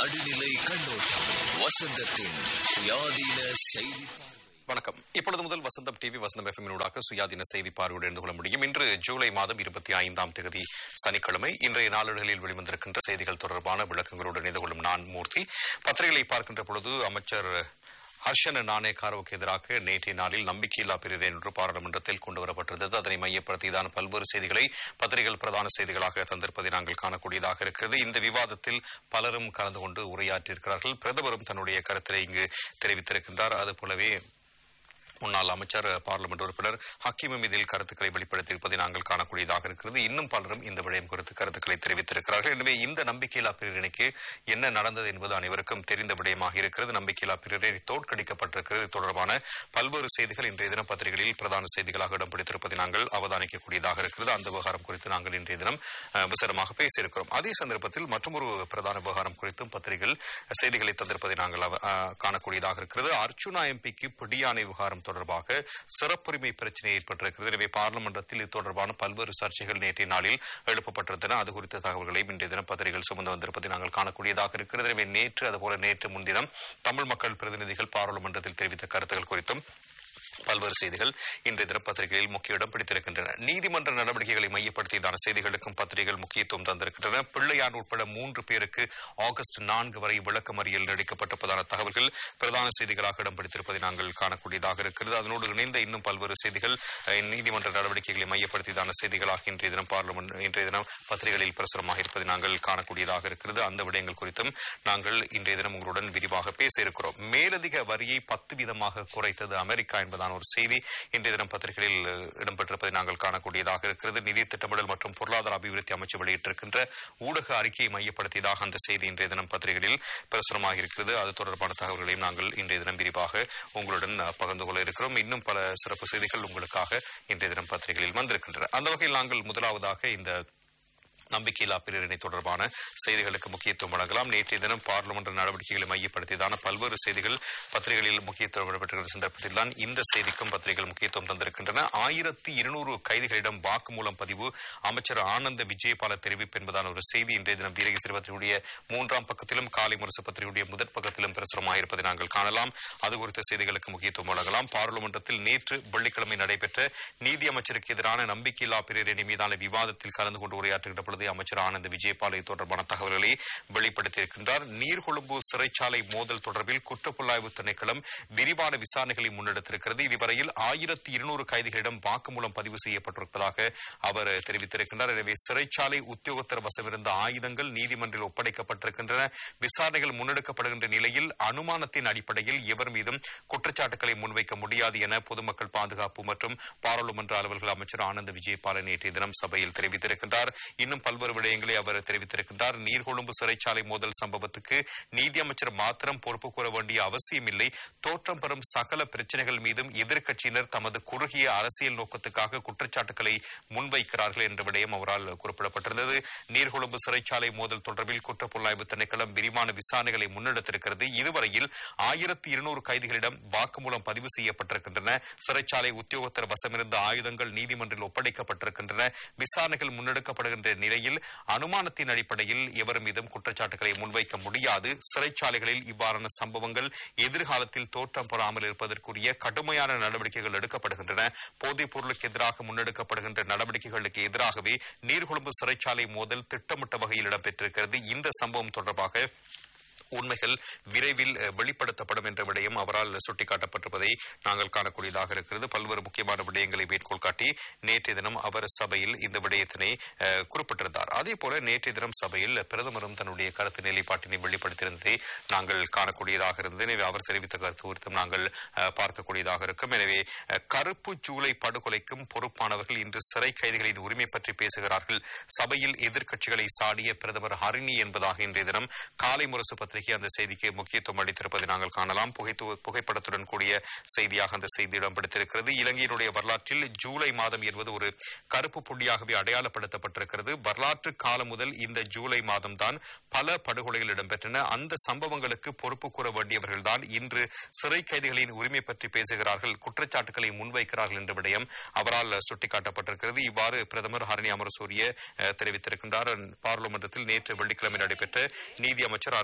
நடுநிலை கண்ணோட்டம் வசந்தத்தின் சுயாதீன செய்தி வணக்கம் இப்பொழுது முதல் வசந்தம் டிவி வசந்தம் எஃப்எம் ஊடாக சுயாதீன செய்தி பார்வையோடு இணைந்து கொள்ள முடியும் இன்று ஜூலை மாதம் இருபத்தி ஐந்தாம் தேதி சனிக்கிழமை இன்றைய நாளிதழில் வெளிவந்திருக்கின்ற செய்திகள் தொடர்பான விளக்கங்களோடு இணைந்து கொள்ளும் நான் மூர்த்தி பத்திரிகைகளை பார்க்கின்ற பொழுது அமைச்சர் ஹர்ஷன நாணயக்காரவுக்கு எதிராக நேற்றைய நாளில் நம்பிக்கையில்லா பிரிவினை என்று பாராளுமன்றத்தில் கொண்டு வரப்பட்டிருந்தது அதனை மையப்படுத்தியதான பல்வேறு செய்திகளை பத்திரிகைகள் பிரதான செய்திகளாக தந்திருப்பதை நாங்கள் காணக்கூடியதாக இருக்கிறது இந்த விவாதத்தில் பலரும் கலந்து கொண்டு உரையாற்றியிருக்கிறார்கள் பிரதமரும் தன்னுடைய கருத்தினை இங்கு தெரிவித்திருக்கின்றார் அதுபோலவே முன்னாள் அமைச்சர் பார்லிமெண்ட் உறுப்பினர் ஹக்கீம் மீதில் கருத்துக்களை வெளிப்படுத்தியிருப்பதை நாங்கள் காணக்கூடியதாக இருக்கிறது இன்னும் பலரும் இந்த விடயம் குறித்து கருத்துக்களை தெரிவித்திருக்கிறார்கள் எனவே இந்த நம்பிக்கையில்லா பிரிவினைக்கு என்ன நடந்தது என்பது அனைவருக்கும் தெரிந்த விடயமாக இருக்கிறது நம்பிக்கையில்லா பிரிவினை தோற்கடிக்கப்பட்டிருக்கிறது இது தொடர்பான பல்வேறு செய்திகள் இன்றைய தினம் பத்திரிகைகளில் பிரதான செய்திகளாக இடம் பிடித்திருப்பதை நாங்கள் அவதானிக்கக்கூடியதாக இருக்கிறது அந்த விவகாரம் குறித்து நாங்கள் இன்றைய தினம் அஹ், விசரமாக பேசியிருக்கிறோம் அதே சந்தர்ப்பத்தில் மற்றொரு பிரதான விவகாரம் குறித்தும் பத்திரிகைகள் செய்திகளை தந்திருப்பதை நாங்கள் அவ- அஹ், காணக்கூடியதாக இருக்கிறது அர்ச்சுனா எம்பிக்கு பிடியானை விவகாரம் தொடர்பாக சிறப்புரிமை பிரச்சனை ஏற்பட்டிருக்கிறது எனவே பார்லிமன்றத்தில் இது தொடர்பான பல்வேறு சர்ச்சைகள் நேற்றைய நாளில் எழுப்பப்பட்டிருந்தன அது குறித்த தகவல்களையும் இன்றைய தினம் பத்திரிகைகள் சுமந்து வந்திருப்பதை நாங்கள் காணக்கூடியதாக இருக்கிறது எனவே நேற்று அதுபோல நேற்று முன்தினம் தமிழ் மக்கள் பிரதிநிதிகள் பாராளுமன்றத்தில் தெரிவித்த கருத்துக்கள் குறித்தும் பல்வேறு செய்திகள் இன்றைய தினம் பத்திரிகையில் முக்கிய இடம் பிடித்திருக்கின்றன நீதிமன்ற நடவடிக்கைகளை மையப்படுத்தியதான செய்திகளுக்கும் பத்திரிகைகள் முக்கியத்துவம் தந்திருக்கின்றன பிள்ளையான் உட்பட மூன்று பேருக்கு ஆகஸ்ட் நான்கு வரை விளக்கமறியல் நீடிக்கப்பட்டிருப்பதான தகவல்கள் பிரதான செய்திகளாக இடம் பிடித்திருப்பதை நாங்கள் காணக்கூடியதாக இருக்கிறது அதனோடு இணைந்த இன்னும் பல்வேறு செய்திகள் அஹ், நீதிமன்ற நடவடிக்கைகளை மையப்படுத்தியதான செய்திகளாக இன்றைய தினம் பார்லிமெண்ட் இன்றைய தினம் பத்திரிகைகளில் பிரசுரமாக இருப்பதை நாங்கள் காணக்கூடியதாக இருக்கிறது அந்த விடயங்கள் குறித்தும் நாங்கள் இன்றைய தினம் உங்களுடன் விரிவாக பேச இருக்கிறோம் மேலதிக வரியை பத்து வீதமாக குறைத்தது அமெரிக்கா என்பதான ஒரு செய்தி இன்றைய தினம் பத்திரிகைகளில் அஹ், இடம்பெற்றிருப்பதை நாங்கள் காணக்கூடியதாக இருக்கிறது நிதி திட்டமிடல் மற்றும் பொருளாதார அபிவிருத்தி அமைச்சு வெளியிட்டிருக்கின்ற ஊடக அறிக்கையை மையப்படுத்தியதாக அந்த செய்தி இன்றைய தினம் பத்திரிகைகளில் பிரசுரமாக இருக்கிறது அது தொடர்பான தகவல்களையும் நாங்கள் இன்றைய தினம் விரிவாக உங்களுடன் அஹ், பகிர்ந்து கொள்ள இருக்கிறோம் இன்னும் பல சிறப்பு செய்திகள் உங்களுக்காக இன்றைய தினம் பத்திரிகைகளில் வந்திருக்கின்றன அந்த வகையில் நாங்கள் முதலாவதாக இந்த நம்பிக்கையில்லா பிரிவினை தொடர்பான செய்திகளுக்கு முக்கியத்துவம் வழங்கலாம் நேற்றைய தினம் பார்லிமெண்ட் நடவடிக்கைகளை மையப்படுத்தியதான பல்வேறு செய்திகள் பத்திரிகைகளில் முக்கியத்துவம் இடம்பெற்றிருக்கிற சந்தர்ப்பத்தில் தான் இந்த செய்திக்கும் பத்திரிகைகள் முக்கியத்துவம் தந்திருக்கின்றன ஆயிரத்தி இருநூறு கைதிகளிடம் வாக்குமூலம் பதிவு அமைச்சர் ஆனந்த விஜயபால தெரிவிப்பு என்பதான ஒரு செய்தி இன்றைய தினம் வீரகேசரி பத்திரிகையுடைய மூன்றாம் பக்கத்திலும் காலை முரசு பத்திரிகையுடைய முதற் பக்கத்திலும் பிரசுரமாயிருப்பதை நாங்கள் காணலாம் அது குறித்த செய்திகளுக்கு முக்கியத்துவம் வழங்கலாம் பாராளுமன்றத்தில் நேற்று வெள்ளிக்கிழமை நடைபெற்ற நீதி அமைச்சருக்கு எதிரான நம்பிக்கையில்லா பிரிவினை மீதான விவாதத்தில் கலந்து கொண்டு உரையாற்றுகின்ற பொழுது அமைச்சர் ஆனந்த் விஜயபால் இது தொடர்பான தகவல்களை வெளிப்படுத்தியிருக்கின்றார் நீர்கொழும்பு சிறைச்சாலை மோதல் தொடர்பில் குற்றப்புலனாய்வு திணைக்களம் விரிவான விசாரணைகளை முன்னெடுத்திருக்கிறது இதுவரையில் ஆயிரத்தி இருநூறு கைதிகளிடம் வாக்குமூலம் பதிவு செய்யப்பட்டிருப்பதாக அவர் தெரிவித்திருக்கின்றார் எனவே சிறைச்சாலை உத்தியோகத்தர் வசமிருந்த ஆயுதங்கள் நீதிமன்றில் ஒப்படைக்கப்பட்டிருக்கின்றன விசாரணைகள் முன்னெடுக்கப்படுகின்ற நிலையில் அனுமானத்தின் அடிப்படையில் எவர் மீதும் குற்றச்சாட்டுகளை முன்வைக்க முடியாது என பொதுமக்கள் பாதுகாப்பு மற்றும் பாராளுமன்ற அலுவல்கள் அமைச்சர் ஆனந்த விஜயபால நேற்றைய தினம் சபையில் தெரிவித்திருக்கின்றார் இன்னும் பல்வேறு விடயங்களை அவர் தெரிவித்திருக்கின்றார் நீர்கொழும்பு சிறைச்சாலை மோதல் சம்பவத்துக்கு நீதியமைச்சர் மாத்திரம் பொறுப்பு கூற வேண்டிய அவசியமில்லை தோற்றம் பெறும் சகல பிரச்சனைகள் மீதும் எதிர்க்கட்சியினர் தமது குறுகிய அரசியல் நோக்கத்துக்காக குற்றச்சாட்டுகளை முன்வைக்கிறார்கள் என்ற விடயம் அவரால் குறிப்பிடப்பட்டிருந்தது நீர்கொழும்பு சிறைச்சாலை மோதல் தொடர்பில் குற்றப்புலனாய்வு திணைக்களம் விரிவான விசாரணைகளை முன்னெடுத்திருக்கிறது இதுவரையில் ஆயிரத்தி இருநூறு கைதிகளிடம் வாக்குமூலம் பதிவு செய்யப்பட்டிருக்கின்றன சிறைச்சாலை உத்தியோகத்தர் வசமிருந்த ஆயுதங்கள் நீதிமன்றில் ஒப்படைக்கப்பட்டிருக்கின்றன விசாரணைகள் முன்னெடுக்கப்படுகின்ற நிலையில் அனுமானத்தின் அடிப்படையில் எவர் மீதும் குற்றச்சாட்டுகளை முன்வைக்க முடியாது சிறைச்சாலைகளில் இவ்வாறான சம்பவங்கள் எதிர்காலத்தில் தோற்றம் பெறாமல் இருப்பதற்குரிய கடுமையான நடவடிக்கைகள் எடுக்கப்படுகின்றன போதைப் பொருளுக்கு எதிராக முன்னெடுக்கப்படுகின்ற நடவடிக்கைகளுக்கு எதிராகவே நீர்கொழும்பு சிறைச்சாலை மோதல் திட்டமிட்ட வகையில் இடம்பெற்றிருக்கிறது இந்த சம்பவம் தொடர்பாக உண்மைகள் விரைவில் அஹ், வெளிப்படுத்தப்படும் என்ற விடயம் அவரால் சுட்டிக்காட்டப்பட்டிருப்பதை நாங்கள் காணக்கூடியதாக இருக்கிறது பல்வேறு முக்கியமான விடயங்களை மேற்கோள் காட்டி நேற்றைய தினம் அவர் சபையில் இந்த விடயத்தினை அஹ், குறிப்பிட்டிருந்தார் அதே போல நேற்றைய தினம் சபையில் பிரதமரும் தன்னுடைய கருத்து நிலைப்பாட்டினை வெளிப்படுத்தியிருந்ததை நாங்கள் காணக்கூடியதாக இருந்தது எனவே அவர் தெரிவித்த கருத்து குறித்தும் நாங்கள் அஹ், பார்க்கக்கூடியதாக இருக்கும் எனவே அஹ், கருப்பு ஜூலை படுகொலைக்கும் பொறுப்பானவர்கள் இன்று சிறை கைதிகளின் உரிமை பற்றி பேசுகிறார்கள் சபையில் எதிர்க்கட்சிகளை சாடிய பிரதமர் ஹரிணி என்பதாக இன்றைய தினம் காலை முரசு பத்திரிகை அந்த செய்திக்கு முக்கியத்துவம் அளித்திருப்பதை நாங்கள் காணலாம் புகைத்து புகைப்படத்துடன் கூடிய செய்தியாக அந்த செய்தி இடம்பெடுத்திருக்கிறது இலங்கையினுடைய வரலாற்றில் ஜூலை மாதம் என்பது ஒரு கருப்பு புள்ளியாகவே அடையாளப்படுத்தப்பட்டிருக்கிறது வரலாற்று காலம் முதல் இந்த ஜூலை மாதம்தான் பல படுகொலைகள் இடம்பெற்றன அந்த சம்பவங்களுக்கு பொறுப்பு கூற வேண்டியவர்கள்தான் இன்று சிறை கைதிகளின் உரிமை பற்றி பேசுகிறார்கள் குற்றச்சாட்டுகளை முன்வைக்கிறார்கள் என்ற விடயம் அவரால் சுட்டிக்காட்டப்பட்டிருக்கிறது இவ்வாறு பிரதமர் ஹரணி அமரசூரிய அஹ், தெரிவித்திருக்கின்றார் பாராளுமன்றத்தில் நேற்று வெள்ளிக்கிழமை நடைபெற்ற நீதி அமைச்சர் அர்ஷன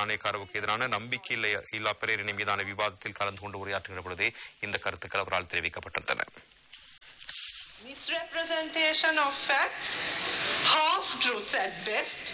நாணயக்காரவுக்கு எதிரான நம்பிக்கை இல்ல- இல்லா பிரேரணை மீதான விவாதத்தில் கலந்து கொண்டு உரையாற்றுகிற பொழுதே இந்த கருத்துக்கள் அவரால் தெரிவிக்கப்பட்டிருந்தன misrepresentation of facts, half truths at best,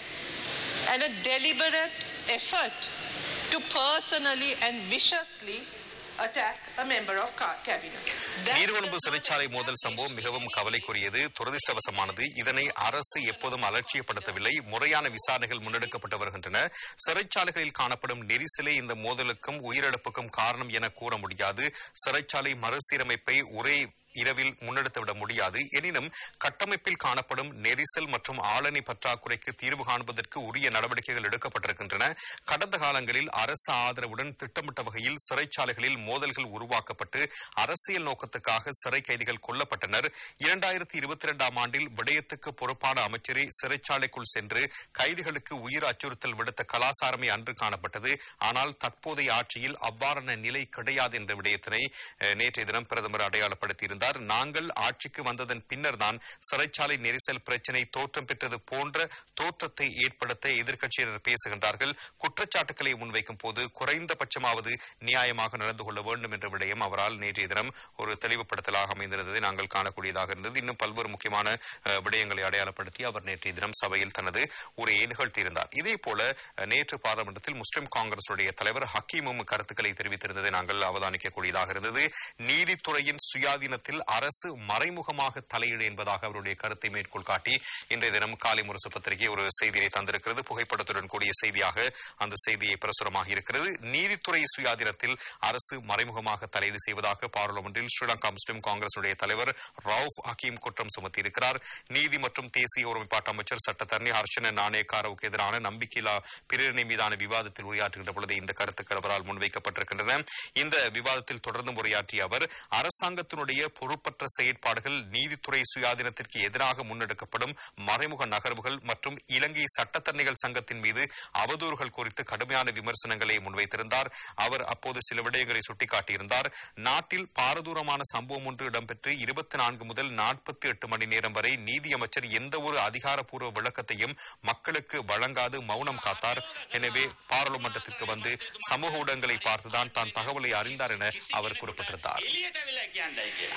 and a deliberate effort to personally and viciously attack a member of ca- cabinet. That Negombo does not சிறைச்சாலை establish மோதல் சம்பவம் any மிகவும் கவலைக்குரியது துரதிர்ஷ்டவசமானது இதனை அரசு எப்போதும் அலட்சியப்படுத்தவில்லை முறையான விசாரணைகள் முன்னெடுக்கப்பட்டு வருகின்றன சிறைச்சாலைகளில் காணப்படும் நெரிசலே இந்த மோதலுக்கும் உயிரிழப்புக்கும் காரணம் என கூற முடியாது சிறைச்சாலை மறுசீரமைப்பை ஒரே இரவில் முன்னெடுத்துவிட முடியாது எனினும் கட்டமைப்பில் காணப்படும் நெரிசல் மற்றும் ஆளணி பற்றாக்குறைக்கு தீர்வு காண்பதற்கு உரிய நடவடிக்கைகள் எடுக்கப்பட்டிருக்கின்றன கடந்த காலங்களில் அரசு ஆதரவுடன் திட்டமிட்ட வகையில் சிறைச்சாலைகளில் மோதல்கள் உருவாக்கப்பட்டு அரசியல் நோக்கத்துக்காக சிறை கைதிகள் கொல்லப்பட்டனர் இரண்டாயிரத்தி இருபத்தி இரண்டாம் ஆண்டில் விடயத்துக்கு பொறுப்பான அமைச்சரே சிறைச்சாலைக்குள் சென்று கைதிகளுக்கு உயிர் அச்சுறுத்தல் விடுத்த கலாசாரமே அன்று காணப்பட்டது ஆனால் தற்போதைய ஆட்சியில் அவ்வாறான நிலை கிடையாது என்ற விடயத்தினை அஹ், நேற்றைய தினம் பிரதமர் அடையாளப்படுத்தியிருந்தார் நாங்கள் ஆட்சிக்கு வந்ததன் பின்னர் தான் சிறைச்சாலை நெரிசல் பிரச்சினை தோற்றம் பெற்றது போன்ற தோற்றத்தை ஏற்படுத்த எதிர்க்கட்சியினர் பேசுகின்றார்கள் குற்றச்சாட்டுக்களை முன்வைக்கும் போது குறைந்தபட்சமாவது நியாயமாக நடந்து கொள்ள வேண்டும் என்ற விடயம் அவரால் நேற்றைய தினம் ஒரு தெளிவுபடுத்தலாக அமைந்திருந்ததை நாங்கள் காணக்கூடியதாக இருந்தது இன்னும் பல்வேறு முக்கியமான அஹ், விடயங்களை அடையாளப்படுத்தி அவர் நேற்றைய தினம் சபையில் தனது உரையை நிகழ்த்தியிருந்தார் இதே போல அஹ், நேற்று பாராளுமன்றத்தில் முஸ்லிம் காங்கிரசுடைய தலைவர் ஹக்கீமும் கருத்துக்களை தெரிவித்திருந்ததை நாங்கள் அவதானிக்கக்கூடியதாக இருந்தது நீதித்துறையின் சுயாதீனத்தில் அரசு மறைமுகமாக தலையீடு என்பதாக அவருடைய கருத்தை மேற்கோள் காட்டி இன்றைய தினம் காலை முரசு பத்திரிகை ஒரு செய்தியை தந்திருக்கிறது புகைப்படத்துடன் கூடிய செய்தியாக அந்த செய்தியை பிரசுரமாக இருக்கிறது நீதித்துறை சுயாதீனத்தில் அரசு மறைமுகமாக தலையீடு செய்வதாக பாராளுமன்றில் ஸ்ரீலங்கா முஸ்லிம் காங்கிரசுடைய தலைவர் ரவுஃப் ஹக்கீம் குற்றம் சுமத்தியிருக்கிறார் நீதி மற்றும் தேசிய ஒருமைப்பாட்டு அமைச்சர் சட்டத்தரணி ஹர்ஷன நாணயக்காரவுக்கு எதிரான நம்பிக்கையில்லா பிரேரணை மீதான விவாதத்தில் உரையாற்றுகின்ற பொழுது இந்த கருத்துக்கள் அவரால் முன்வைக்கப்பட்டிருக்கின்றன இந்த விவாதத்தில் தொடர்ந்து உரையாற்றிய அவர் அரசாங்கத்தினுடைய பொறுப்பற்ற செயற்பாடுகள் நீதித்துறை சுயாதீனத்திற்கு எதிராக முன்னெடுக்கப்படும் மறைமுக நகர்வுகள் மற்றும் இலங்கை சட்டத்தரணிகள் சங்கத்தின் மீது அவதூறுகள் குறித்து கடுமையான விமர்சனங்களை முன்வைத்திருந்தார் அவர் அப்போது சில விடயங்களை சுட்டிக்காட்டியிருந்தார் நாட்டில் பாரதூரமான சம்பவம் ஒன்று இடம்பெற்று இருபத்தி நான்கு முதல் நாற்பத்தி எட்டு மணி நேரம் வரை நீதியமைச்சர் எந்த ஒரு அதிகாரப்பூர்வ விளக்கத்தையும் மக்களுக்கு வழங்காது மௌனம் காத்தார் எனவே பாராளுமன்றத்திற்கு வந்து சமூக ஊடகங்களை பார்த்துதான் தான் தகவலை அறிந்தார் என அவர் குறிப்பிட்டிருந்தார் එලියට වෙලා කියන්නයි කියලා.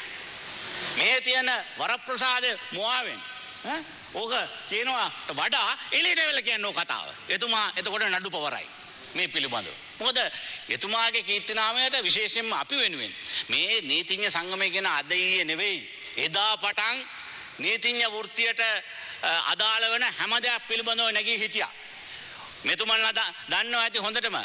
මේ තියෙන වරප්‍රසාද මුවාවෙන් ඈ? ඕක කියනවා වඩා එලියට වෙලා කියන්න ඕක කතාව. එතුමා එතකොට නඩු පවරයි. මේ පිළිබඳව. මොකද එතුමාගේ කීර්තිනාමයට විශේෂයෙන්ම අපි වෙනුවෙන් මේ නීතිඥ සංගමය කියන අද ඊයේ නෙවෙයි එදා පටන් නීතිඥ වෘත්තියට අ, අදාළ වන හැම දෙයක් පිළිබඳව නැගී හිටියා. මෙතුමන්ලා ද- දන්නවා ඇති හොඳටම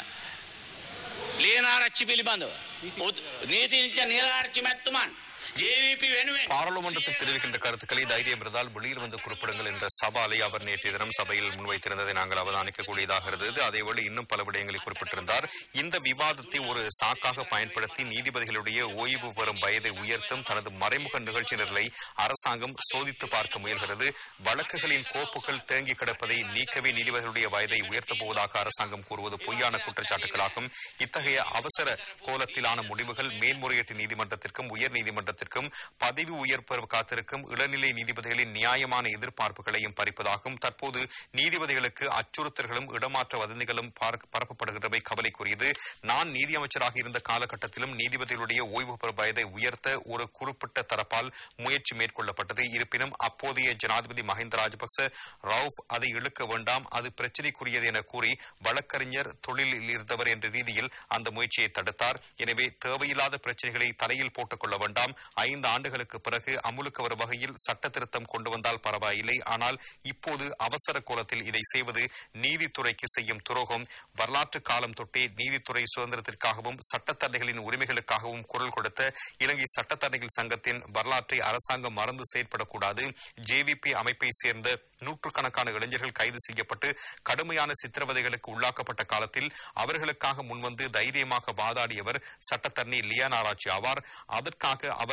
ලියනාරච්චි පිළිබඳව. උත්- නීතිනිච්ච නිලාරච්චි මැත්තුමන් ජේවිපි වෙනුවෙන් பாராளுமன்றத்தில் தெரிவிக்கின்ற கருத்துக்களை தைரியம் இருந்தால் வெளியில் வந்து குறிப்பிடுங்கள் என்ற சவாலை அவர் நேற்றைய தினம் சபையில் முன்வைத்திருந்ததை நாங்கள் அவதானிக்கக்கூடியதாக இருந்தது அதேவேளை இன்னும் பல விடயங்களை குறிப்பிட்டிருந்தார் இந்த விவாதத்தை ஒரு சாக்காக பயன்படுத்தி நீதிபதிகளுடைய ஓய்வு பெறும் வயதை உயர்த்தும் தனது மறைமுக நிகழ்ச்சி நிரலை அரசாங்கம் சோதித்து பார்க்க முயல்கிறது வழக்குகளின் கோப்புகள் தேங்கி கிடப்பதை நீக்கவே நீதிபதிகளுடைய வயதை உயர்த்தப் போவதாக அரசாங்கம் கூறுவது பொய்யான குற்றச்சாட்டுகளாகும் இத்தகைய அவசர கோலத்திலான முடிவுகள் மேல்முறையீட்டு நீதிமன்றத்திற்கும் உயர் நீதிமன்றத்திற்கும் பதவி உயர்வு காத்திருக்கும் இளநிலை நீதிபதிகளின் நியாயமான எதிர்பார்ப்புகளையும் பறிப்பதாகும் தற்போது நீதிபதிகளுக்கு அச்சுறுத்தல்களும் இடமாற்ற வதந்திகளும் பார்க்க- பரப்பப்படுகின்றமை கவலைக்குரியது நான் நீதியமைச்சராக இருந்த காலகட்டத்திலும் நீதிபதிகளுடைய ஓய்வு பெறும் வயதை உயர்த்த ஒரு குறிப்பிட்ட தரப்பால் முயற்சி மேற்கொள்ளப்பட்டது இருப்பினும் அப்போதைய ஜனாதிபதி மஹிந்த ராஜபக்ச ரவுஃப் அதை இழுக்க வேண்டாம் அது பிரச்சனைக்குரியது என கூறி வழக்கறிஞர் தொழிலில் இருந்தவர் என்ற ரீதியில் அந்த முயற்சியை தடுத்தார் எனவே தேவையில்லாத பிரச்சனைகளை தலையில் போட்டுக் கொள்ள வேண்டாம் ஐந்து ஆண்டுகளுக்கு பிறகு அமுலுக்கு வரும் வகையில் சட்ட திருத்தம் கொண்டு வந்தால் பரவாயில்லை ஆனால் இப்போது அவசர கோலத்தில் இதை செய்வது நீதித்துறைக்கு செய்யும் துரோகம் வரலாற்று காலம் தொட்டே நீதித்துறை சுதந்திரத்திற்காகவும் சட்டத்தரணிகளின் உரிமைகளுக்காகவும் குரல் கொடுத்த இலங்கை சட்டத்தரணிகள் சங்கத்தின் வரலாற்றை அரசாங்கம் மறந்து செயற்படக்கூடாது ஜேவிபி அமைப்பை சேர்ந்த நூற்றுக்கணக்கான இளைஞர்கள் கைது செய்யப்பட்டு கடுமையான சித்திரவதைகளுக்கு உள்ளாக்கப்பட்ட காலத்தில் அவர்களுக்காக முன்வந்து தைரியமாக வாதாடியவர் சட்டத்தரணி லியானாராச்சி ஆவார் அதற்காக அவர்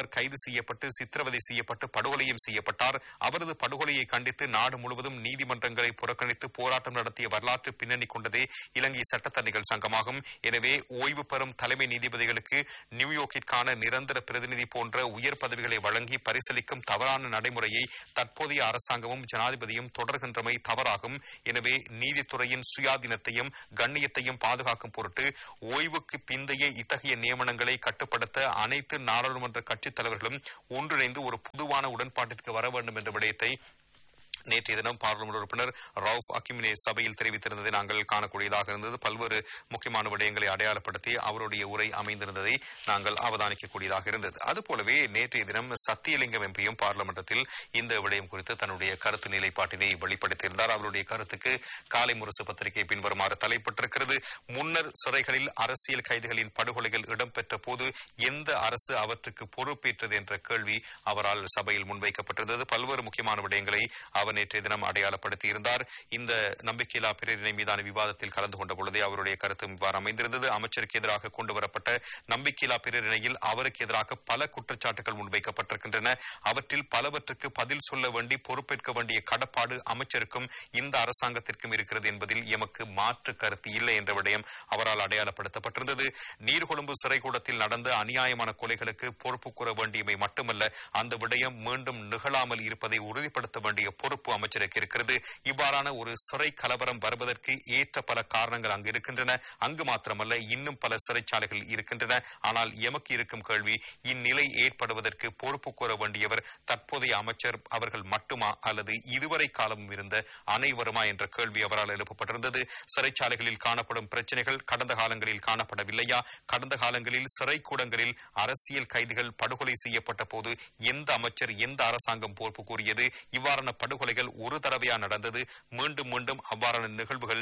அவர் கைது செய்யப்பட்டு சித்திரவதை செய்யப்பட்டு படுகொலையும் செய்யப்பட்டார் அவரது படுகொலையை கண்டித்து நாடு முழுவதும் நீதிமன்றங்களை புறக்கணித்து போராட்டம் நடத்திய வரலாற்று பின்னணி கொண்டதே இலங்கை சட்டத்தரணிகள் சங்கமாகும் எனவே ஓய்வு பெறும் தலைமை நீதிபதிகளுக்கு நியூயோர்க்கிற்கான நிரந்தர பிரதிநிதி போன்ற உயர் பதவிகளை வழங்கி பரிசளிக்கும் தவறான நடைமுறையை தற்போதைய அரசாங்கமும் ஜனாதிபதியும் தொடர்கின்றமை தவறாகும் எனவே நீதித்துறையின் சுயாதீனத்தையும் கண்ணியத்தையும் பாதுகாக்கும் பொருட்டு ஓய்வுக்கு பிந்தைய இத்தகைய நியமனங்களை கட்டுப்படுத்த அனைத்து நாடாளுமன்ற கட்சித் தலைவர்களும் ஒன்றிணைந்து ஒரு பொதுவான உடன்பாட்டிற்கு வர வேண்டும் என்ற விடயத்தை நேற்றைய தினம் பாராளுமன்ற உறுப்பினர் ரவுஃப் அக்கிமினே சபையில் தெரிவித்திருந்ததை நாங்கள் காணக்கூடியதாக இருந்தது பல்வேறு முக்கியமான விடயங்களை அடையாளப்படுத்தி அவருடைய உரை அமைந்திருந்ததை நாங்கள் அவதானிக்கக்கூடியதாக இருந்தது அதுபோலவே நேற்றைய தினம் சத்தியலிங்கம் எம்பியும் பார்லிமெண்டத்தில் இந்த விடயம் குறித்து தன்னுடைய கருத்து நிலைப்பாட்டினை வெளிப்படுத்தியிருந்தார் அவருடைய கருத்துக்கு காலை முரசு பத்திரிகை பின்வருமாறு தலைப்பட்டிருக்கிறது முன்னர் சிறைகளில் அரசியல் கைதிகளின் படுகொலைகள் இடம்பெற்ற போது எந்த அரசு அவற்றுக்கு பொறுப்பேற்றது என்ற கேள்வி அவரால் சபையில் முன்வைக்கப்பட்டிருந்தது பல்வேறு முக்கியமான விடயங்களை அவர் நேற்றைய தினம் அடையாளப்படுத்தியிருந்தார் இந்த நம்பிக்கையில்லா பிரேரணை மீதான விவாதத்தில் கலந்து கொண்ட பொழுதே அவருடைய கருத்து இவ்வாறு அமைந்திருந்தது அமைச்சருக்கு எதிராக கொண்டு வரப்பட்ட நம்பிக்கையில்லா பிரேரணையில் அவருக்கு எதிராக பல குற்றச்சாட்டுகள் முன்வைக்கப்பட்டிருக்கின்றன அவற்றில் பலவற்றுக்கு பதில் சொல்ல வேண்டி பொறுப்பேற்க வேண்டிய கடப்பாடு அமைச்சருக்கும் இந்த அரசாங்கத்திற்கும் இருக்கிறது என்பதில் எமக்கு மாற்று கருத்து இல்லை என்ற விடயம் அவரால் அடையாளப்படுத்தப்பட்டிருந்தது நீர்கொழும்பு சிறைக்கூடத்தில் நடந்த அநியாயமான கொலைகளுக்கு பொறுப்பு கூற வேண்டியமை மட்டுமல்ல அந்த விடயம் மீண்டும் நிகழாமல் இருப்பதை உறுதிப்படுத்த வேண்டிய பொறுப்பு அமைச்சருக்கு இருக்கிறது இவ்வாறான ஒரு சிறை கலவரம் வருவதற்கு ஏற்ற பல காரணங்கள் அங்கு இருக்கின்றன அங்கு மாத்திரமல்ல இன்னும் பல சிறைச்சாலைகள் இருக்கின்றன ஆனால் எமக்கு இருக்கும் கேள்வி இந்நிலை ஏற்படுவதற்கு பொறுப்பு கூற வேண்டியவர் தற்போதைய அமைச்சர் அவர்கள் மட்டுமா அல்லது இதுவரை காலமும் இருந்த அனைவருமா என்ற கேள்வி அவரால் எழுப்பப்பட்டிருந்தது சிறைச்சாலைகளில் காணப்படும் பிரச்சனைகள் கடந்த காலங்களில் காணப்படவில்லையா கடந்த காலங்களில் சிறை கூடங்களில் அரசியல் கைதிகள் படுகொலை செய்யப்பட்ட போது எந்த அமைச்சர் எந்த அரசாங்கம் பொறுப்பு கூறியது இவ்வாறான படுகொலைகள் ஒரு தடவையா நடந்தது மீண்டும் மீண்டும் அவ்வாறான நிகழ்வுகள்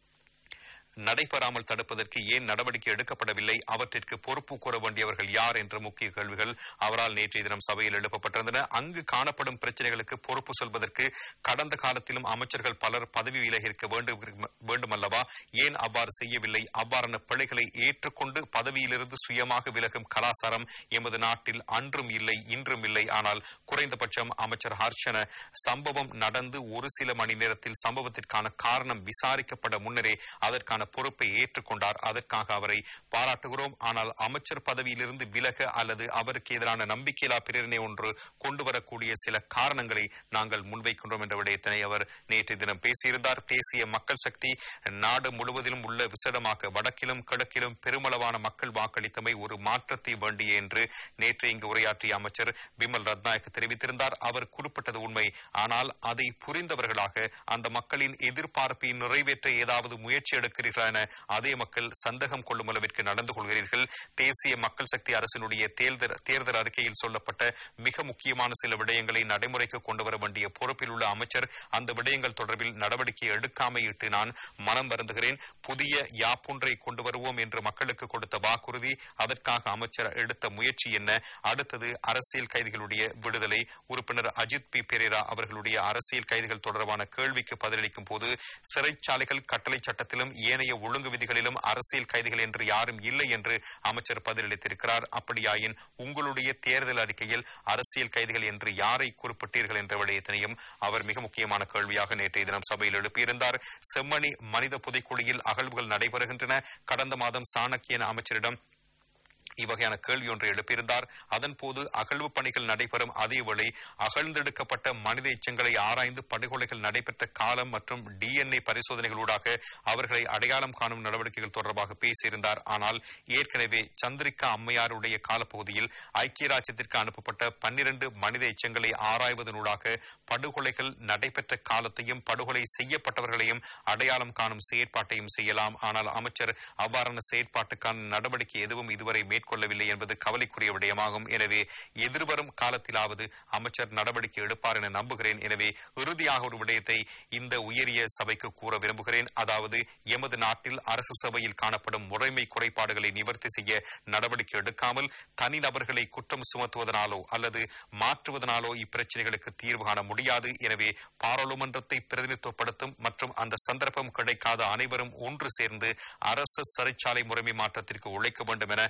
நடைபெறாமல் தடுப்பதற்கு ஏன் நடவடிக்கை எடுக்கப்படவில்லை அவற்றிற்கு பொறுப்பு கூற வேண்டியவர்கள் யார் என்ற முக்கிய கேள்விகள் அவரால் நேற்றைய தினம் சபையில் எழுப்பப்பட்டிருந்தன அங்கு காணப்படும் பிரச்சனைகளுக்கு பொறுப்பு சொல்வதற்கு கடந்த காலத்திலும் அமைச்சர்கள் பலர் பதவி விலகியிருக்க வேண்டும் வேண்டுமல்லவா ஏன் அவ்வாறு செய்யவில்லை அவ்வாறான பிழைகளை ஏற்றுக்கொண்டு பதவியிலிருந்து சுயமாக விலகும் கலாச்சாரம் எமது நாட்டில் அன்றும் இல்லை இன்றும் இல்லை ஆனால் குறைந்தபட்சம் அமைச்சர் ஹர்ஷன சம்பவம் நடந்து ஒரு சில மணி நேரத்தில் சம்பவத்திற்கான காரணம் விசாரிக்கப்பட முன்னரே அதற்கான பொறுப்பை ஏற்றுக்கொண்டார் அதற்காக அவரை பாராட்டுகிறோம் ஆனால் அமைச்சர் பதவியிலிருந்து விலக அல்லது அவருக்கு எதிரான நம்பிக்கையில்லா பிரேரணை ஒன்று கொண்டு வரக்கூடிய சில காரணங்களை நாங்கள் முன்வைக்கின்றோம் என்ற விடயத்தினை அவர் நேற்று தினம் பேசியிருந்தார் தேசிய மக்கள் சக்தி நாடு முழுவதிலும் உள்ள விசேடமாக வடக்கிலும் கிழக்கிலும் பெருமளவான மக்கள் வாக்களித்தமை ஒரு மாற்றத்தை வேண்டிய என்று நேற்று இங்கு உரையாற்றிய அமைச்சர் பிமல் ரத்நாயக் தெரிவித்திருந்தார் அவர் குறிப்பிட்டது உண்மை ஆனால் அதை புரிந்தவர்களாக அந்த மக்களின் எதிர்பார்ப்பை நிறைவேற்ற ஏதாவது முயற்சி எடுக்கிறீர்களா என அதே மக்கள் சந்தேகம் கொள்ளும் அளவிற்கு நடந்து கொள்கிறீர்கள் தேசிய மக்கள் சக்தி அரசினுடைய தேர்தல் தேர்தல் அறிக்கையில் சொல்லப்பட்ட மிக முக்கியமான சில விடயங்களை நடைமுறைக்கு கொண்டு வர வேண்டிய பொறுப்பில் உள்ள அமைச்சர் அந்த விடயங்கள் தொடர்பில் நடவடிக்கை எடுக்காமையிட்டு நான் மனம் வருந்துகிறேன் புதிய யாப்பொன்றை கொண்டு வருவோம் என்று மக்களுக்கு கொடுத்த வாக்குறுதி அதற்காக அமைச்சர் எடுத்த முயற்சி என்ன அடுத்தது அரசியல் கைதிகளுடைய விடுதலை உறுப்பினர் அஜித் பி பெரேரா அவர்களுடைய அரசியல் கைதிகள் தொடர்பான கேள்விக்கு பதிலளிக்கும் போது சிறைச்சாலைகள் கட்டளை சட்டத்திலும் ஏனைய ஒழுங்கு விதிகளிலும் அரசியல் கைதிகள் என்று யாரும் இல்லை என்று அமைச்சர் பதிலளித்திருக்கிறார் அப்படியாயின் உங்களுடைய தேர்தல் அறிக்கையில் அரசியல் கைதிகள் என்று யாரை குறிப்பிட்டீர்கள் என்ற விடயத்தினையும் அவர் மிக முக்கியமான கேள்வியாக நேற்றைய தினம் சபையில் எழுப்பியிருந்தார் செம்மணி மனித புதைக்குழியில் அகழ்வுகள் நடைபெறுகின்றன கடந்த மாதம் சாணக்கியன் அமைச்சரிடம் இவ்வகையான கேள்வி ஒன்றை எழுப்பியிருந்தார் அதன்போது அகழ்வு பணிகள் நடைபெறும் அதேவேளை அகழ்ந்தெடுக்கப்பட்ட மனித எச்சங்களை ஆராய்ந்து படுகொலைகள் நடைபெற்ற காலம் மற்றும் டிஎன்ஏ பரிசோதனைகளூடாக அவர்களை அடையாளம் காணும் நடவடிக்கைகள் தொடர்பாக பேசியிருந்தார் ஆனால் ஏற்கனவே சந்திரிகா அம்மையாருடைய காலப்பகுதியில் ஐக்கிய ராஜ்யத்திற்கு அனுப்பப்பட்ட பன்னிரண்டு மனித எச்சங்களை ஆராய்வதனூடாக படுகொலைகள் நடைபெற்ற காலத்தையும் படுகொலை செய்யப்பட்டவர்களையும் அடையாளம் காணும் செயற்பாட்டையும் செய்யலாம் ஆனால் அமைச்சர் அவ்வாறான செயற்பாட்டுக்கான நடவடிக்கை எதுவும் இதுவரை மேற்கொள்ளவில்லை என்பது கவலைக்குரிய விடயமாகும் எனவே எதிர்வரும் காலத்திலாவது அமைச்சர் நடவடிக்கை எடுப்பார் என நம்புகிறேன் எனவே இறுதியாக ஒரு விடயத்தை இந்த உயரிய சபைக்கு கூற விரும்புகிறேன் அதாவது எமது நாட்டில் அரசு சபையில் காணப்படும் முறைமை குறைபாடுகளை நிவர்த்தி செய்ய நடவடிக்கை எடுக்காமல் தனிநபர்களை குற்றம் சுமத்துவதனாலோ அல்லது மாற்றுவதனாலோ இப்பிரச்சனைகளுக்கு தீர்வு காண முடியாது எனவே பாராளுமன்றத்தை பிரதிநிதித்துவப்படுத்தும் மற்றும் அந்த சந்தர்ப்பம் கிடைக்காத அனைவரும் ஒன்று சேர்ந்து அரசு சிறைச்சாலை முறைமை மாற்றத்திற்கு உழைக்க வேண்டும் என கேட்டுக்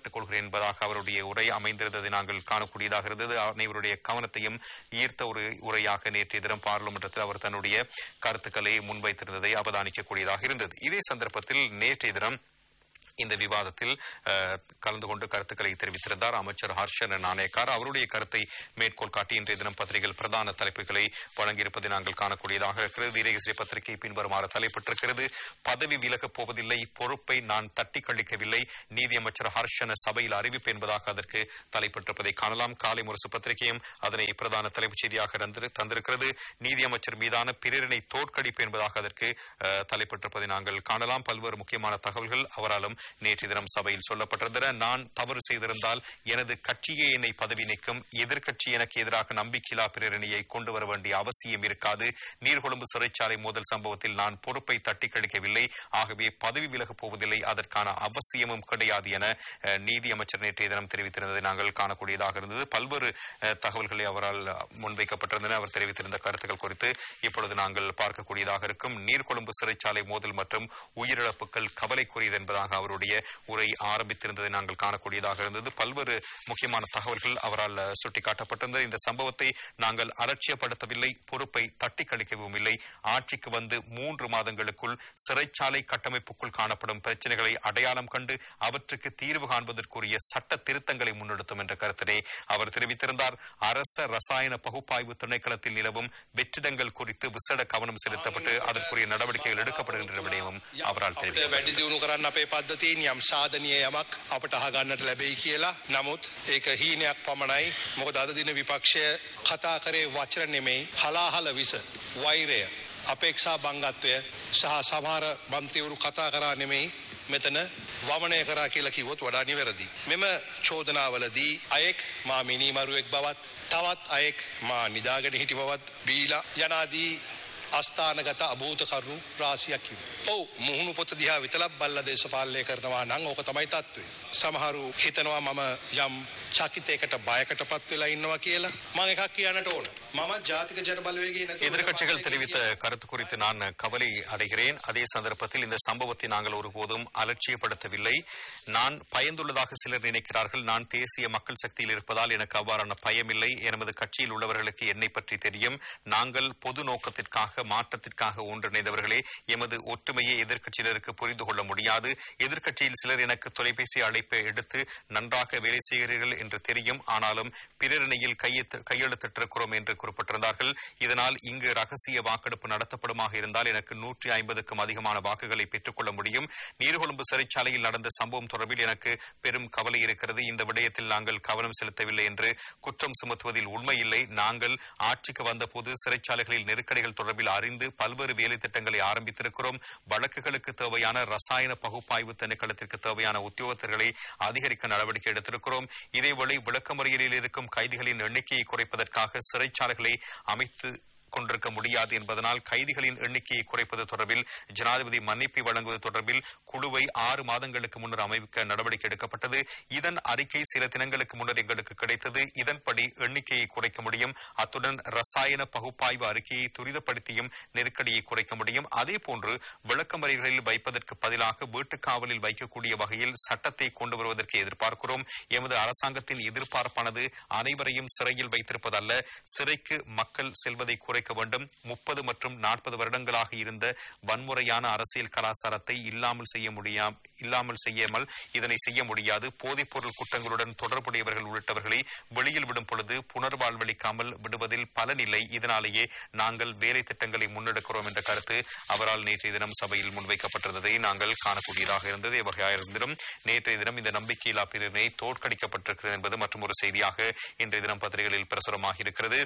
கடமைப்பட்டுக் கொள்கிறேன் என்பதாக அவருடைய உரை அமைந்திருந்ததை நாங்கள் காணக்கூடியதாக இருந்தது அனைவருடைய கவனத்தையும் ஈர்த்த ஒரு உரையாக நேற்றைய தினம் பாராளுமன்றத்தில் அவர் தன்னுடைய கருத்துக்களை முன்வைத்திருந்ததை அவதானிக்கக்கூடியதாக இருந்தது இதே சந்தர்ப்பத்தில் நேற்றைய தினம் இந்த விவாதத்தில் அஹ், கலந்து கொண்டு கருத்துக்களை தெரிவித்திருந்தார் அமைச்சர் ஹர்ஷன் நாணயக்கார் அவருடைய கருத்தை மேற்கோள் காட்டி இன்றைய தினம் பத்திரிகையில் பிரதான தலைப்புகளை வழங்கியிருப்பதை நாங்கள் காணக்கூடியதாக இருக்கிறது வீரகேசரி பத்திரிகை பின்வருமாறு தலைப்பட்டிருக்கிறது பதவி விலகப் போவதில்லை பொறுப்பை நான் தட்டி கழிக்கவில்லை நீதியமைச்சர் ஹர்ஷன சபையில் அறிவிப்பு என்பதாக அதற்கு தலைப்பட்டிருப்பதை காணலாம் காலை முரசு பத்திரிகையும் அதனை பிரதான தலைப்புச் செய்தியாக தந்திரு- தந்திருக்கிறது நீதியமைச்சர் மீதான பிறரினை தோற்கடிப்பு என்பதாக அதற்கு அஹ், தலைப்பட்டிருப்பதை நாங்கள் காணலாம் பல்வேறு முக்கியமான தகவல்கள் அவராலும் நேற்று தினம் சபையில் சொல்லப்பட்டிருந்தன நான் தவறு செய்திருந்தால் எனது கட்சியே என்னை பதவி நீக்கும் எதிர்க்கட்சி எனக்கு எதிராக நம்பிக்கையில்லா பிரேரணையை கொண்டு வர வேண்டிய அவசியம் இருக்காது நீர்கொழும்பு சிறைச்சாலை மோதல் சம்பவத்தில் நான் பொறுப்பை தட்டி கழிக்கவில்லை ஆகவே பதவி விலகப் போவதில்லை அதற்கான அவசியமும் கிடையாது என அஹ், நீதி அமைச்சர் நேற்றைய தினம் தெரிவித்திருந்ததை நாங்கள் காணக்கூடியதாக இருந்தது பல்வேறு அஹ், தகவல்களை அவரால் முன்வைக்கப்பட்டிருந்தன அவர் தெரிவித்திருந்த கருத்துக்கள் குறித்து இப்பொழுது நாங்கள் பார்க்கக்கூடியதாக இருக்கும் நீர்கொழும்பு சிறைச்சாலை மோதல் மற்றும் உயிரிழப்புகள் கவலைக்குரியது என்பதாக அவருடைய உரை ஆரம்பித்திருந்ததை நாங்கள் காணக்கூடியதாக இருந்தது பல்வேறு முக்கியமான தகவல்கள் அவரால் அஹ், சுட்டிக்காட்டப்பட்டிருந்தது இந்த சம்பவத்தை நாங்கள் அலட்சியப்படுத்தவில்லை பொறுப்பை தட்டி கழிக்கவும் இல்லை ஆட்சிக்கு வந்து மூன்று மாதங்களுக்குள் சிறைச்சாலை கட்டமைப்புக்குள் காணப்படும் பிரச்சனைகளை அடையாளம் கண்டு அவற்றுக்கு தீர்வு காண்பதற்குரிய சட்ட திருத்தங்களை முன்னெடுத்தோம் என்ற கருத்தினை அவர் தெரிவித்திருந்தார் அரச ரசாயன பகுப்பாய்வு திணைக்களத்தில் நிலவும் வெற்றிடங்கள் குறித்து விசேட கவனம் செலுத்தப்பட்டு அதற்குரிய நடவடிக்கைகள் எடுக்கப்படுகின்ற விடயமும் அவரால் අපිට தெரிவித்தார் වැඩි දියුණු කරන්න අපේ පද්ධතියෙන් යම් සාධනීය යමක් අපට අහගන්නට ලැබෙයි කියලා. නමුත් ඒක හීනයක් පමණයි. මොකද අද දින විපක්ෂය කතා කරේ වචන නෙමෙයි හලාහල විස වෛරය අපේක්ෂා බංගත්වය සහ සමහර මන්ත්‍රීවරු කතා කරා නෙමෙයි මෙතන වමනය කරා කියලා කිව්වොත් වඩා නිවැරදි. මෙම චෝදනාවලදී අයෙක් මා මිනීමරුවෙක් බවත් තවත් අයෙක් මා නිදාගෙන හිටි බවත් බීලා යනාදී අස්ථානගත අභූත කරුණු රාසියක් කිව්වා. ඔව් මුහුණු පොත දිහා විතරක් බල්ලා දේශපාලනය කරනවා නම් ඕක තමයි තත්ත්වය. සමහරු හිතනවා මම යම් චකිතයකට බයකටපත් වෙලා ඉන්නවා කියලා. මම එකක් කියන්නට ඕන. මම ජාතික ජන බලවේගයේ නැතුව எதிர்க்கட்சிகள் தெரிவித்த கருத்து குறித்து நான் கவலை அடைகிறேன் அதே சந்தர்ப்பத்தில் இந்த சம்பவத்தை நாங்கள் ஒருபோதும் அலட்சியப்படுத்தவில்லை நான் பயந்துள்ளதாக சிலர் நினைக்கிறார்கள் நான் தேசிய மக்கள் சக்தியில் இருப்பதால் எனக்கு அவ்வாறான பயமில்லை எனது கட்சியில் உள்ளவர்களுக்கு என்னை பற்றி தெரியும் நாங்கள் பொது நோக்கத்திற்காக மாற்றத்திற்காக ஒன்றிணைந்தவர்களே எமது ஒற்றுமையை எதிர்க்கட்சியினருக்கு புரிந்து கொள்ள முடியாது எதிர்க்கட்சியில் சிலர் எனக்கு தொலைபேசி அழைப்பை எடுத்து நன்றாக வேலை செய்கிறீர்கள் என்று தெரியும் ஆனாலும் பிறரணியில் கையெழுத்து கையெழுத்திட்டிருக்கிறோம் என்று குறிப்பிட்டிருந்தார்கள் இதனால் இங்கு ரகசிய வாக்கெடுப்பு நடத்தப்படுமாக இருந்தால் எனக்கு நூற்றி ஐம்பதுக்கும் அதிகமான வாக்குகளை பெற்றுக்கொள்ள முடியும் நீர்கொழும்பு சிறைச்சாலையில் நடந்த சம்பவம் தொடர்பில் எனக்கு பெரும் கவலை இருக்கிறது இந்த விடயத்தில் நாங்கள் கவனம் செலுத்தவில்லை என்று குற்றம் சுமத்துவதில் உண்மையில்லை நாங்கள் ஆட்சிக்கு வந்தபோது சிறைச்சாலைகளில் நெருக்கடிகள் தொடர்பில் அறிந்து பல்வேறு வேலை திட்டங்களை ஆரம்பித்திருக்கிறோம் வழக்குகளுக்கு தேவையான ரசாயன பகுப்பாய்வு திணைக்களத்திற்கு தேவையான உத்தியோகத்தர்களை அதிகரிக்க நடவடிக்கை எடுத்திருக்கிறோம் இதேவேளை விளக்கமறியலில் இருக்கும் கைதிகளின் எண்ணிக்கையை குறைப்பதற்காக சிறைச்சாலைகளை அமைத்து கொண்டிருக்க முடியாது என்பதனால் கைதிகளின் எண்ணிக்கையை குறைப்பது தொடர்பில் ஜனாதிபதி மன்னிப்பை வழங்குவது தொடர்பில் குழுவை ஆறு மாதங்களுக்கு முன்னர் அமைக்க நடவடிக்கை எடுக்கப்பட்டது இதன் அறிக்கை சில தினங்களுக்கு முன்னர் எங்களுக்கு கிடைத்தது இதன்படி எண்ணிக்கையை குறைக்க முடியும் அத்துடன் ரசாயன பகுப்பாய்வு அறிக்கையை துரிதப்படுத்தியும் நெருக்கடியை குறைக்க முடியும் அதே போன்று விளக்கமறிகளில் வைப்பதற்கு பதிலாக வீட்டுக் காவலில் வைக்கக்கூடிய வகையில் சட்டத்தை கொண்டு வருவதற்கு எதிர்பார்க்கிறோம் எமது அரசாங்கத்தின் எதிர்பார்ப்பானது அனைவரையும் சிறையில் வைத்திருப்பதல்ல சிறைக்கு மக்கள் செல்வதை குறைக்க வேண்டும் முப்பது மற்றும் நாற்பது வருடங்களாக இருந்த வன்முறையான அரசியல் கலாச்சாரத்தை இல்லாமல் செய்ய முடியாம் இல்லாமல் செய்யாமல் இதனை செய்ய முடியாது போதைப்பொருள் குற்றங்களுடன் தொடர்புடையவர்கள் உள்ளிட்டவர்களை வெளியில் விடும் பொழுது புனர்வாழ்வளிக்காமல் விடுவதில் பலனில்லை இதனாலேயே நாங்கள் வேலை திட்டங்களை முன்னெடுக்கிறோம் என்ற கருத்து அவரால் நேற்றைய தினம் சபையில் முன்வைக்கப்பட்டிருந்ததை நாங்கள் காணக்கூடியதாக இருந்தது இவ்வகையாயிருந்திலும் நேற்றைய தினம் இந்த நம்பிக்கையில்லா பிரிவினை தோற்கடிக்கப்பட்டிருக்கிறது என்பது மற்றும் ஒரு செய்தியாக இன்றைய தினம் பத்திரிகைகளில் பிரசுரமாக இருக்கிறது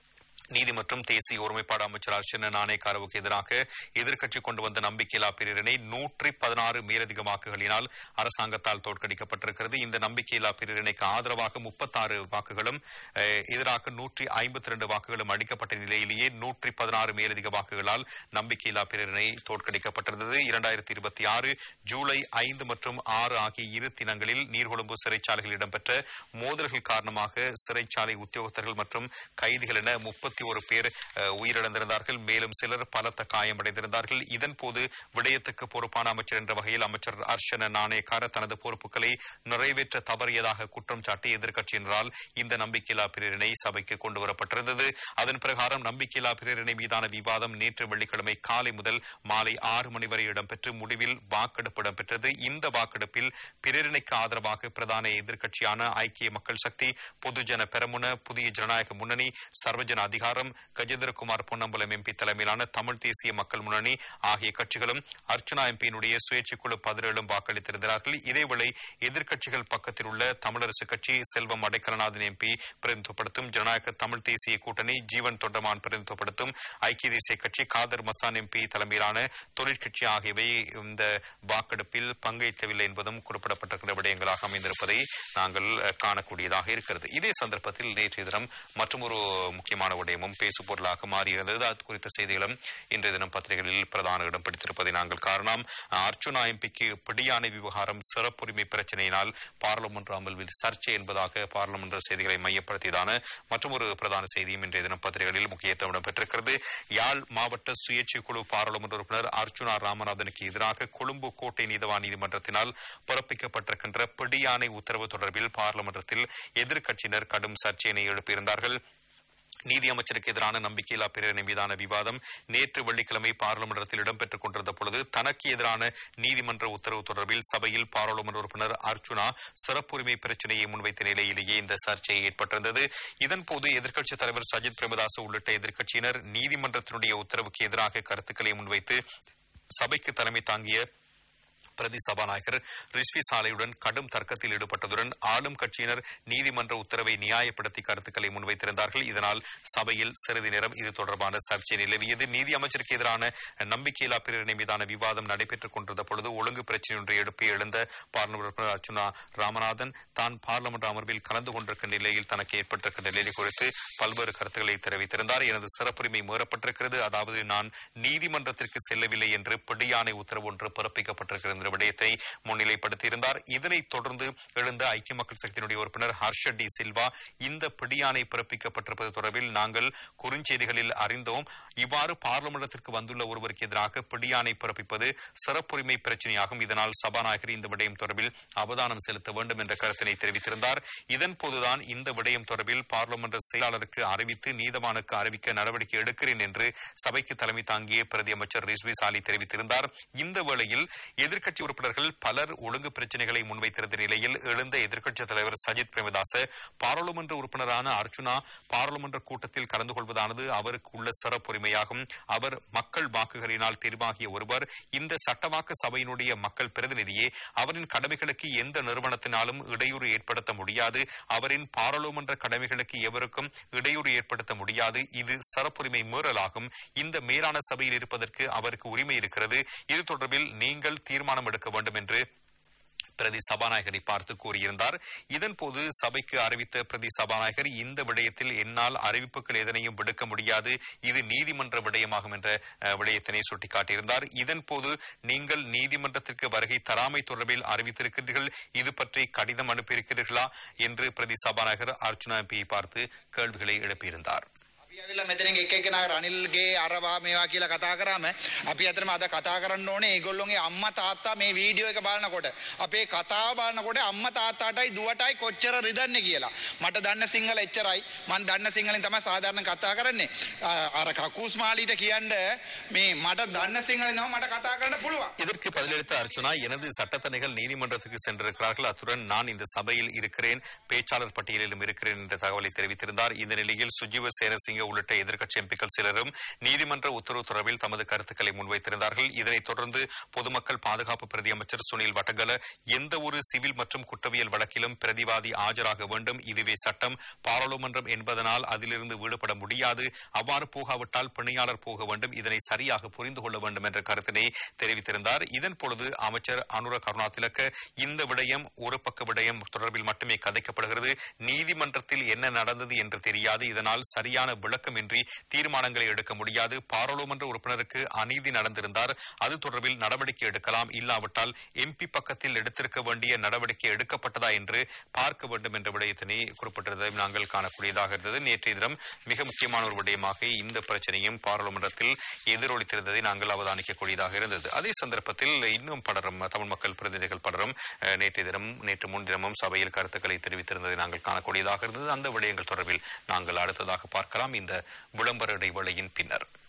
நீதி மற்றும் தேசிய ஒருமைப்பாடு அமைச்சர் அர்ச்சன நாணயக்காரவுக்கு எதிராக எதிர்க்கட்சி கொண்டு வந்த நம்பிக்கையில்லா பிரிவினை நூற்றி பதினாறு மேலதிக வாக்குகளினால் அரசாங்கத்தால் தோற்கடிக்கப்பட்டிருக்கிறது இந்த நம்பிக்கையில்லா பிரிவினைக்கு ஆதரவாக முப்பத்தாறு வாக்குகளும் அஹ், எதிராக நூற்றி ஐம்பத்தி ரெண்டு வாக்குகளும் அளிக்கப்பட்ட நிலையிலேயே நூற்றி பதினாறு மேலதிக வாக்குகளால் நம்பிக்கையில்லா பிரிவினை தோற்கடிக்கப்பட்டிருந்தது இரண்டாயிரத்தி இருபத்தி ஆறு ஜூலை ஐந்து மற்றும் ஆறு ஆகிய இரு தினங்களில் நீர்கொழும்பு சிறைச்சாலையில் இடம்பெற்ற மோதல்கள் காரணமாக சிறைச்சாலை உத்தியோகத்தர்கள் மற்றும் கைதிகள் என முப்பத்தி இருபத்தி ஒரு பேர் அஹ், உயிரிழந்திருந்தார்கள் மேலும் சிலர் பலத்த காயமடைந்திருந்தார்கள் இதன் போது விடயத்துக்கு பொறுப்பான அமைச்சர் என்ற வகையில் அமைச்சர் அர்ஷன நாணயக்கார தனது பொறுப்புகளை நிறைவேற்ற தவறியதாக குற்றம் சாட்டி எதிர்க்கட்சியினரால் இந்த நம்பிக்கையில்லா பிரேரணை சபைக்கு கொண்டு வரப்பட்டிருந்தது அதன் பிரகாரம் நம்பிக்கையில்லா பிரேரணை மீதான விவாதம் நேற்று வெள்ளிக்கிழமை காலை முதல் மாலை ஆறு மணி வரை இடம்பெற்று முடிவில் வாக்கெடுப்பு இடம்பெற்றது இந்த வாக்கெடுப்பில் பிரேரணைக்கு ஆதரவாக பிரதான எதிர்க்கட்சியான ஐக்கிய மக்கள் சக்தி பொதுஜன பெரமுன புதிய ஜனநாயக முன்னணி சர்வஜன அதிகாரம் கஜேந்திரகுமார் பொன்னம்பலம் எம்பி தலைமையிலான தமிழ் தேசிய மக்கள் முன்னணி ஆகிய கட்சிகளும் அர்ச்சுனா எம்பியினுடைய சுயேட்சை குழு பதினேழும் வாக்களித்திருந்தார்கள் இதேவேளை எதிர்க்கட்சிகள் பக்கத்தில் உள்ள தமிழரசு கட்சி செல்வம் அடைக்கலநாதன் எம்பி பிரதிநிதித்துவப்படுத்தும் ஜனநாயக தமிழ் தேசிய கூட்டணி ஜீவன் தொண்டமான் பிரதிநிதித்துவப்படுத்தும் ஐக்கிய தேசிய கட்சி காதர் மஸ்தான் எம்பி தலைமையிலான தொழிற்கட்சி ஆகியவை இந்த வாக்கெடுப்பில் பங்கேற்கவில்லை என்பதும் குறிப்பிடப்பட்டிருக்கிற விடயங்களாக அமைந்திருப்பதை நாங்கள் அஹ், காணக்கூடியதாக இருக்கிறது இதே சந்தர்ப்பத்தில் நேற்றைய தினம் மற்றொரு முக்கியமான விடயமும் பேசு பொருளாக மாறியிருந்தது அது குறித்த செய்திகளும் இன்றைய தினம் பத்திரிகைகளில் பிரதான இடம் பிடித்திருப்பதை நாங்கள் காரணம் அர்ச்சுனா எம்பிக்கு பிடியானை விவகாரம் சிறப்புரிமை பிரச்சனையினால் பாராளுமன்ற அமர்வில் சர்ச்சை என்பதாக பாராளுமன்ற செய்திகளை மையப்படுத்தியதான மற்றொரு பிரதான செய்தியும் இன்றைய தினம் பத்திரிகைகளில் முக்கியத்துவம் இடம்பெற்றிருக்கிறது யாழ் மாவட்ட சுயேட்சை குழு பாராளுமன்ற உறுப்பினர் அர்ச்சுனா ராமநாதனுக்கு எதிராக கொழும்பு கோட்டை நீதவான் நீதிமன்றத்தினால் பிறப்பிக்கப்பட்டிருக்கின்ற பிடியானை உத்தரவு தொடர்பில் பாராளுமன்றத்தில் எதிர்க்கட்சியினர் கடும் சர்ச்சையினை எழுப்பியிருந்தார்கள் நீதி அமைச்சருக்கு எதிரான நம்பிக்கையில்லா பிரேரணை மீதான விவாதம் நேற்று வெள்ளிக்கிழமை பாராளுமன்றத்தில் இடம்பெற்றுக் கொண்டிருந்த பொழுது தனக்கு எதிரான நீதிமன்ற உத்தரவு தொடர்பில் சபையில் பாராளுமன்ற உறுப்பினர் அர்ச்சுனா சிறப்புரிமை பிரச்சனையை முன்வைத்த நிலையிலேயே இந்த சர்ச்சை ஏற்பட்டிருந்தது இதன்போது எதிர்க்கட்சித் தலைவர் சஜித் பிரேமதாஸ் உள்ளிட்ட எதிர்க்கட்சியினர் நீதிமன்றத்தினுடைய உத்தரவுக்கு எதிராக கருத்துக்களை முன்வைத்து சபைக்கு தலைமை தாங்கிய பிரதி சபாநாயகர் ரிஸ்வி சாலையுடன் கடும் தர்க்கத்தில் ஈடுபட்டதுடன் ஆளும் கட்சியினர் நீதிமன்ற உத்தரவை நியாயப்படுத்தி கருத்துக்களை முன்வைத்திருந்தார்கள் இதனால் சபையில் சிறிது நேரம் இது தொடர்பான சர்ச்சை நிலவியது நீதி அமைச்சருக்கு எதிரான நம்பிக்கையில்லா பிரேரணை மீதான விவாதம் நடைபெற்றுக் கொண்டிருந்த பொழுது ஒழுங்கு பிரச்சனை ஒன்றை எழுப்பி எழுந்த பார்லிமெண்ட் உறுப்பினர் அர்ச்சுனா ராமநாதன் தான் பார்லிமெண்ட் அமர்வில் கலந்து கொண்டிருக்கின்ற நிலையில் தனக்கு ஏற்பட்டிருக்கின்ற நிலை குறித்து பல்வேறு கருத்துக்களை தெரிவித்திருந்தார் எனது சிறப்புரிமை மீறப்பட்டிருக்கிறது அதாவது நான் நீதிமன்றத்திற்கு செல்லவில்லை என்று பிடியானை உத்தரவு ஒன்று பிறப்பிக்கப்பட்டிருக்கிறது என்ற விடயத்தை முன்னிலைப்படுத்தியிருந்தார் இதனைத் தொடர்ந்து எழுந்த ஐக்கிய மக்கள் சக்தியினுடைய உறுப்பினர் ஹர்ஷ டி சில்வா இந்த பிடியானை பிறப்பிக்கப்பட்டிருப்பது தொடர்பில் நாங்கள் குறுஞ்செய்திகளில் அறிந்தோம் இவ்வாறு பார்லிமெண்டத்திற்கு வந்துள்ள ஒருவருக்கு எதிராக பிடியானை பிறப்பிப்பது சிறப்புரிமை பிரச்சனையாகும் இதனால் சபாநாயகர் இந்த விடயம் தொடர்பில் அவதானம் செலுத்த வேண்டும் என்ற கருத்தினை தெரிவித்திருந்தார் இதன் போதுதான் இந்த விடயம் தொடர்பில் பார்லிமெண்ட் செயலாளருக்கு அறிவித்து நீதவானுக்கு அறிவிக்க நடவடிக்கை எடுக்கிறேன் என்று சபைக்கு தலைமை தாங்கிய பிரதி அமைச்சர் ரிஸ்வி சாலி தெரிவித்திருந்தார் இந்த வேளையில் எதிர்க்கட்சி உறுப்பினர்கள் பலர் ஒழுங்கு பிரச்சனைகளை முன்வைத்திருந்த நிலையில் எழுந்த எதிர்க்கட்சித் தலைவர் சஜித் பிரேமதாச பாராளுமன்ற உறுப்பினரான அர்ச்சுனா பாராளுமன்ற கூட்டத்தில் கலந்து கொள்வதானது அவருக்கு உள்ள சிறப்புரிமையாகும் அவர் மக்கள் வாக்குகளினால் தெரிவாகிய ஒருவர் இந்த சட்டவாக்க சபையினுடைய மக்கள் பிரதிநிதியே அவரின் கடமைகளுக்கு எந்த நிறுவனத்தினாலும் இடையூறு ஏற்படுத்த முடியாது அவரின் பாராளுமன்ற கடமைகளுக்கு எவருக்கும் இடையூறு ஏற்படுத்த முடியாது இது சிறப்புரிமை மீறலாகும் இந்த மேலான சபையில் இருப்பதற்கு அவருக்கு உரிமை இருக்கிறது இது தொடர்பில் நீங்கள் தீர்மானம் எடுக்க வேண்டும் என்று பிரதி சபாநாயகரை பார்த்து கூறியிருந்தார் இதன்போது சபைக்கு அறிவித்த பிரதி சபாநாயகர் இந்த விடயத்தில் என்னால் அறிவிப்புகள் எதனையும் விடுக்க முடியாது இது நீதிமன்ற விடயமாகும் என்ற அஹ், விடயத்தினை சுட்டிக்காட்டியிருந்தார் இதன்போது நீங்கள் நீதிமன்றத்திற்கு வருகை தராமை தொடர்பில் அறிவித்திருக்கிறீர்கள் இது பற்றி கடிதம் அனுப்பியிருக்கிறீர்களா என்று பிரதி சபாநாயகர் அர்ச்சுனா எம்பியை பார்த்து கேள்விகளை எழுப்பியிருந்தார் අපි ඇවිල්ලා මෙතනින් එක එකනා රනිල්ගේ අරවා මේවා කියලා කතා කරාම අපි අතරම අද කතා කරන්න ඕනේ ඒගොල්ලොන්ගේ අම්මා තාත්තා මේ වීඩියෝ එක බලනකොට අපේ කතාව බලනකොට අම්මා තාත්තාටයි දුවටයි කොච්චර රිදන්නේ කියලා මට දන්න සිංහල එච්චරයි මම දන්න සිංහලෙන් තමයි සාධාරණ කතා කරන්නේ අ- අර කකුස් මාලීට කියන්න මේ මට දන්න සිංහලෙන් නම් මට කතා කරන්න පුළුවන් இதற்கு பதிலளித்த அர்ச்சுனா எனது சட்டத்தணிகள் நீதிமன்றத்துக்கு சென்றிருக்கிறார்கள் அத்துடன் நான் இந்த சபையில் இருக்கிறேன் பேச்சாளர் பட்டியலிலும் இருக்கிறேன் என்ற தகவலை தெரிவித்திருந்தார் இந்த நிலையில் சுஜீவ சேனசிங்க உள்ளிட்ட எதிர்க்கட்சி எம்பிக்கள் சிலரும் நீதிமன்ற உத்தரவு தொடர்பில் தமது கருத்துக்களை முன்வைத்திருந்தார்கள் இதனைத் தொடர்ந்து பொதுமக்கள் பாதுகாப்பு பிரதி அமைச்சர் சுனில் வட்டகல எந்த ஒரு சிவில் மற்றும் குற்றவியல் வழக்கிலும் பிரதிவாதி ஆஜராக வேண்டும் இதுவே சட்டம் பாராளுமன்றம் என்பதனால் அதிலிருந்து விடுபட முடியாது அவ்வாறு போகாவிட்டால் பிணையாளர் போக வேண்டும் இதனை சரியாக புரிந்து கொள்ள வேண்டும் என்ற கருத்தினை தெரிவித்திருந்தார் இதன் பொழுது அமைச்சர் அனுர கருணாதிலக்க இந்த விடயம் ஒரு பக்க விடயம் தொடர்பில் மட்டுமே கதைக்கப்படுகிறது நீதிமன்றத்தில் என்ன நடந்தது என்று தெரியாது இதனால் சரியான விளக்கமின்றி தீர்மானங்களை எடுக்க முடியாது பாராளுமன்ற உறுப்பினருக்கு அநீதி நடந்திருந்தார் அது தொடர்பில் நடவடிக்கை எடுக்கலாம் இல்லாவிட்டால் எம்பி பக்கத்தில் எடுத்திருக்க வேண்டிய நடவடிக்கை எடுக்கப்பட்டதா என்று பார்க்க வேண்டும் என்ற விடயத்தினை குறிப்பிட்டதை நாங்கள் காணக்கூடியதாக இருந்தது நேற்றைய தினம் மிக முக்கியமான ஒரு விடயமாக இந்த பிரச்சனையும் பாராளுமன்றத்தில் எதிரொலித்திருந்ததை நாங்கள் அவதானிக்கக்கூடியதாக இருந்தது அதே சந்தர்ப்பத்தில் இன்னும் பலரும் தமிழ் மக்கள் பிரதிநிதிகள் பலரும் அஹ், நேற்றைய தினம் நேற்று முன்தினமும் சபையில் கருத்துக்களை தெரிவித்திருந்ததை நாங்கள் காணக்கூடியதாக இருந்தது அந்த விடயங்கள் தொடர்பில் நாங்கள் அடுத்ததாக பார்க்கலாம் இந்த விளம்பர இடைவேளையின் பின்னர்